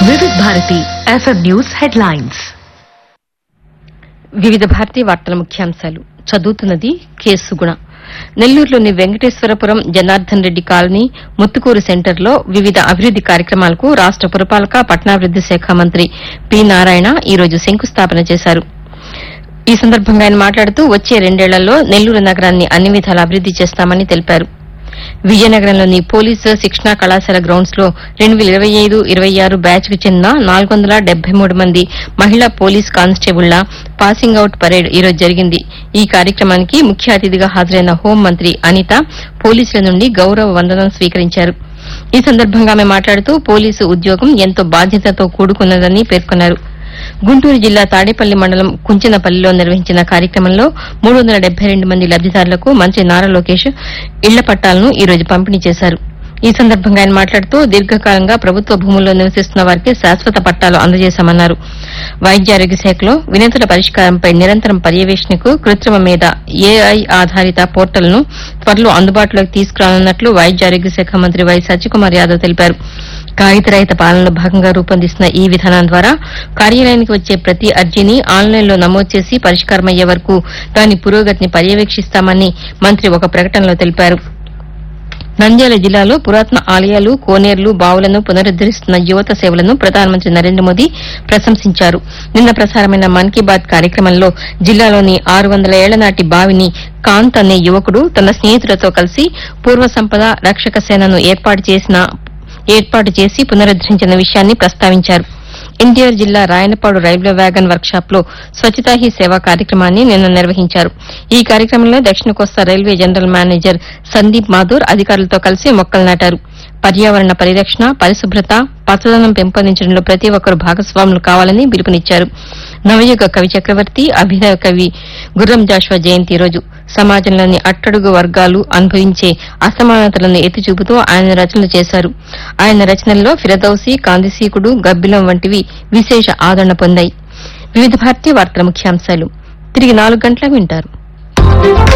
వివిధ Bharati FM news headlines వివిధ భారతీ వార్తల ముఖ్యాంశాలు చదువుతున్నది కె సుగుణ నెల్లూరులోని వెంకటేశ్వరపురం జనార్దన్ రెడ్డి కాలనీ ముత్తుకూరు సెంటర్లో వివిధ అభివృద్ది కార్యక్రమాలకు రాష్ట పురపాలక పట్టణాభివృద్ది శాఖ మంత్రి పి నారాయణ ఈ రోజు శంకుస్థాపన చేశారు ఈ సందర్భంగా ఆయన మాట్లాడుతూ వచ్చే రెండేళ్లలో నెల్లూరు నగరాన్ని అన్ని విధాలా అభివృద్ది చేస్తామని తెలిపారు విజయనగరంలోని పోలీసు శిక్షణా కళాశాల గ్రౌండ్స్ లో రెండు వేల ఇరవై ఐదు ఇరవై ఆరు బ్యాచ్ కు చెందిన నాలుగు వందల డెబ్బై మూడు మంది మహిళా పోలీస్ కానిస్టేబుళ్ల పాసింగ్ అవుట్ పరేడ్ ఈ రోజు జరిగింది ఈ కార్యక్రమానికి ముఖ్య అతిథిగా హాజరైన హోంమంత్రి అనిత పోలీసుల నుండి గౌరవ వందనం స్వీకరించారు ఈ సందర్భంగా ఆమె మాట్లాడుతూ పోలీసు ఉద్యోగం ఎంతో బాధ్యతతో కూడుకున్నదని పేర్కొన్నారు గుంటూరు జిల్లా తాడేపల్లి మండలం కుంచనపల్లిలో నిర్వహించిన కార్యక్రమంలో మూడు వందల డెబ్బై రెండు మంది లబ్దిదారులకు మంత్రి నారా లోకేష్ ఇళ్ల పట్టాలను ఈ రోజు పంపిణీ చేశారు ఈ సందర్భంగా ఆయన మాట్లాడుతూ దీర్ఘకాలంగా ప్రభుత్వ భూముల్లో నివసిస్తున్న వారికి శాశ్వత పట్టాలు అందజేశామన్నారు వైద్య ఆరోగ్య శాఖలో వినతుల పరిష్కారంపై నిరంతరం పర్యవేక్షణకు కృత్రిమ మీద ఏఐ ఆధారిత పోర్టల్ను త్వరలో అందుబాటులోకి తీసుకురానున్నట్లు వైద్య ఆరోగ్య శాఖ మంత్రి వై సత్యకుమార్ యాదవ్ తెలిపారు కాగితరహిత పాలనలో భాగంగా రూపొందిస్తున్న ఈ విధానం ద్వారా కార్యాలయానికి వచ్చే ప్రతి అర్జీని ఆన్లైన్లో నమోదు చేసి పరిష్కారమయ్యే వరకు దాని పురోగతిని పర్యవేక్షిస్తామని మంత్రి ఒక ప్రకటనలో తెలిపారు నంద్యాల జిల్లాలో పురాతన ఆలయాలు కోనేర్లు బావులను పునరుద్దరిస్తున్న యువత సేవలను ప్రధానమంత్రి నరేంద్ర మోదీ ప్రశంసించారు నిన్న ప్రసారమైన మన్ కీ బాత్ కార్యక్రమంలో జిల్లాలోని ఆరు వందల ఏళ్ల నాటి బావిని కాంత్ అనే యువకుడు తన స్నేహితులతో కలిసి పూర్వ సంపద రక్షక సేనను ఏర్పాటు చేసిన ఏర్పాటు చేసి పునరుద్దరించిన విషయాన్ని ప్రస్తావించారు ఎన్టీఆర్ జిల్లా రాయనపాడు రైల్వే వ్యాగన్ వర్క్షాప్ లో స్వచ్ఛతా హీ సేవ కార్యక్రమాన్ని నిన్న నిర్వహించారు ఈ కార్యక్రమంలో దక్షిణ కోస్తా railway general manager Sandeep Mathur అధికారులతో కలిసి మొక్కలు నాటారు పర్యావరణ పరిరక్షణ పరిశుభ్రత పచ్చదనం పెంపొందించడంలో ప్రతి ఒక్కరూ భాగస్వాములు కావాలని పిలుపునిచ్చారు నవయుగ కవి చక్రవర్తి అభినవ కవి గుర్రం జాషువా జయంతి రోజు సమాజంలోని అట్టడుగు వర్గాలు అనుభవించే అసమానతలను ఎత్తి చూపుతూ ఆయన రచనలు చేశారు ఆయన రచనల్లో ఫిరదౌసి కాందిసీకుడు గబ్బిలం వంటివి విశేష ఆదరణ పొందాయి వివిధ భారతీయ వార్తల ముఖ్యాంశాలు తిరిగి నాలుగు గంటలకు వింటారు